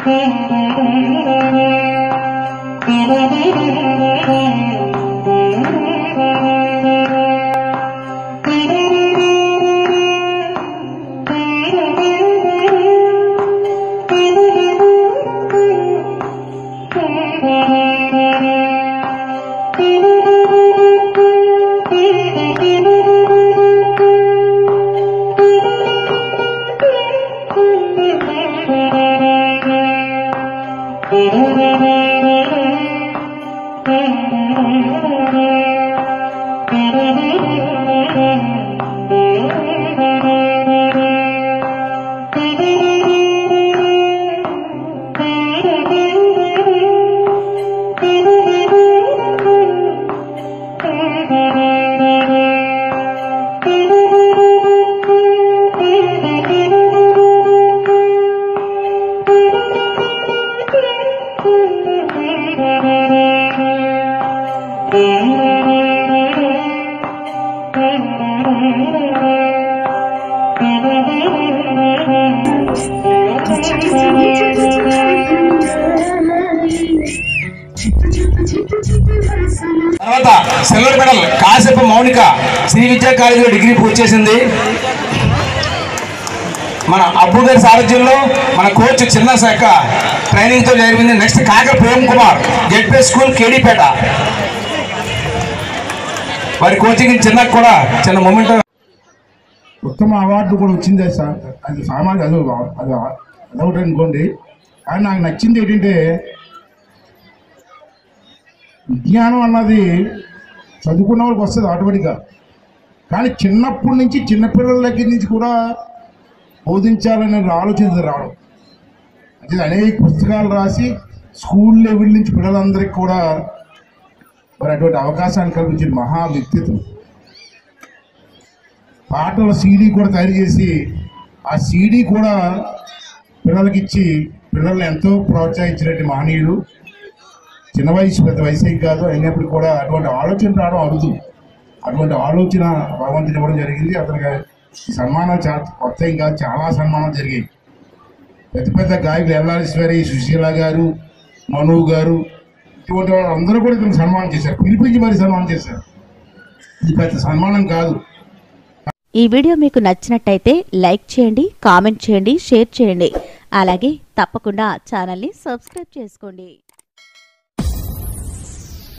తర్వాత silver medal కాసేపు మౌనిక శ్రీ విద్యా కాలేజీలో డిగ్రీ పూర్తి చేసింది మన అబ్బు గారి సారథ్యంలో మన కోచ్ చిన్న శాఖ ట్రైనింగ్తో జరిగింది నెక్స్ట్ కాక ప్రేమ్ కుమార్ జెడ్పీ స్కూల్ కేడీపేట వారి కోచింగ్ చిన్న కూడా చిన్న మూమెంట్ ఉత్తమ అవార్డు కూడా వచ్చింది సార్ అది సామాన్య అది అది అదొకటి అనుకోండి కానీ నాకు నచ్చింది ఏంటంటే విజ్ఞానం అన్నది చదువుకున్న వాళ్ళకి వస్తుంది ఆటోమేటిక్గా కానీ చిన్నప్పటి నుంచి చిన్నపిల్లల దగ్గర నుంచి కూడా బోధించాలనే ఆలోచన రావడం అంటే అనేక పుస్తకాలు రాసి స్కూల్ లెవెల్ నుంచి పిల్లలందరికీ కూడా మరి అటువంటి అవకాశాన్ని కల్పించిన మహా వ్యక్తిత్వం పాటల సీడీ కూడా తయారు చేసి ఆ సీడీ కూడా పిల్లలకి ఇచ్చి పిల్లల్ని ఎంతో ప్రోత్సహించినట్టు మహనీయుడు చిన్న వయసు పెద్ద వయసు ఏం కాదు అయినప్పుడు కూడా అటువంటి ఆలోచన రావడం అరుదు అటువంటి ఆలోచన భగవంతుని ఇవ్వడం జరిగింది అతనికి ఈ సన్మానాలు చాలా కొత్త ఏం కాదు చాలా సన్మానాలు జరిగాయి పెద్ద పెద్ద గాయకులు ఎల్లారీశ్వరి సుశీల గారు మను గారు ఇటువంటి వాళ్ళు అందరూ కూడా ఇతను సన్మానం చేశారు పిలిపించి మరి సన్మానం చేశారు ఇది పెద్ద సన్మానం కాదు ఈ వీడియో మీకు నచ్చినట్టయితే లైక్ చేయండి కామెంట్ చేయండి షేర్ చేయండి అలాగే తప్పకుండా ఛానల్ని సబ్స్క్రైబ్ చేసుకోండి